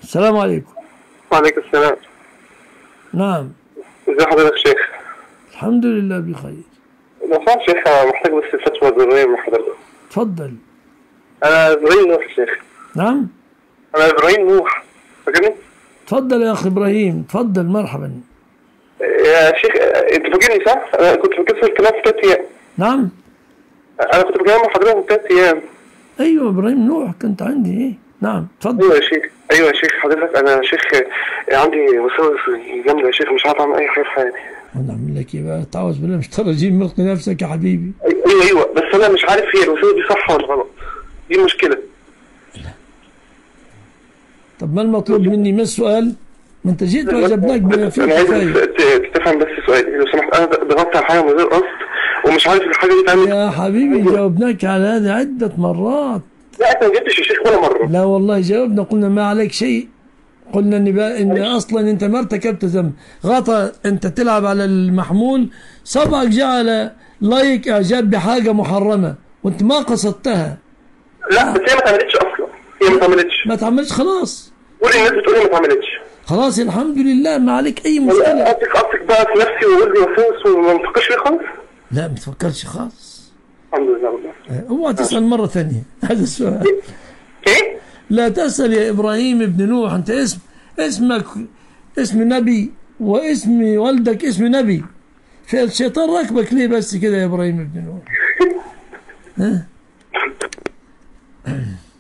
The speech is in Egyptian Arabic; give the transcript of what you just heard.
السلام عليكم وعليكم السلام نعم ازي حضرتك يا شيخ الحمد لله بخير لو سمحت يا شيخ أنا محتاج بس فتوى ضرورية من حضرتك تفضل انا ابراهيم نوح يا شيخ نعم انا ابراهيم نوح فاكرني؟ تفضل يا أخي إبراهيم تفضل مرحبا يا شيخ انت فاكرني صح؟ انا كنت بكسر الكلام في ثلاث ايام نعم انا كنت بكلم مع حضرتك من ثلاث ايام أيوة إبراهيم نوح كنت عندي إيه نعم تفضل ايوه يا شيخ ايوه يا شيخ حضرتك انا يا شيخ عندي وساوس جامده يا شيخ مش عارف اعمل اي حاجه في حياتي أنا أعمل لك إيه بقى تعوذ بالله مش ترجيم ملقي نفسك يا حبيبي ايوه ايوه بس انا مش عارف هي الوساوس دي صح ولا غلط دي المشكله طب ما المطلوب مني ما السؤال ما أنت جيت وجبناك بما فيه انا عايز الكفاية ت- تفهم بس سؤالي لو سمحت انا ضغطت على حاجه من غير قصد ومش عارف الحاجه دي تعمل يا حبيبي جاوبناك على هذا عدة مرات لا انت ما جبتش يا شيخ ولا مره لا والله جاوبنا قلنا ما عليك شيء قلنا ان بقى ان اصلا انت ما ارتكبت ذنب غطى انت تلعب على المحمول سبقك جعل لايك اعجاب بحاجه محرمه وانت ما قصدتها لا بس هي ما اتعملتش اصلا هي ما اتعملتش ما تعملش خلاص قولي الناس بتقولي ما اتعملتش خلاص الحمد لله ما عليك اي ولا مشكله قصدك قصدك بقى في نفسي وقول لي وسوس وما نفكرش فيه خالص لا ما تفكرش خالص الحمد لله والله اوعى تسال مره ثانيه هذا السؤال ايه لا تسال يا ابراهيم ابن نوح انت اسم اسمك اسم نبي واسم والدك اسم نبي فالشيطان راكبك ليه بس كده يا ابراهيم ابن نوح ها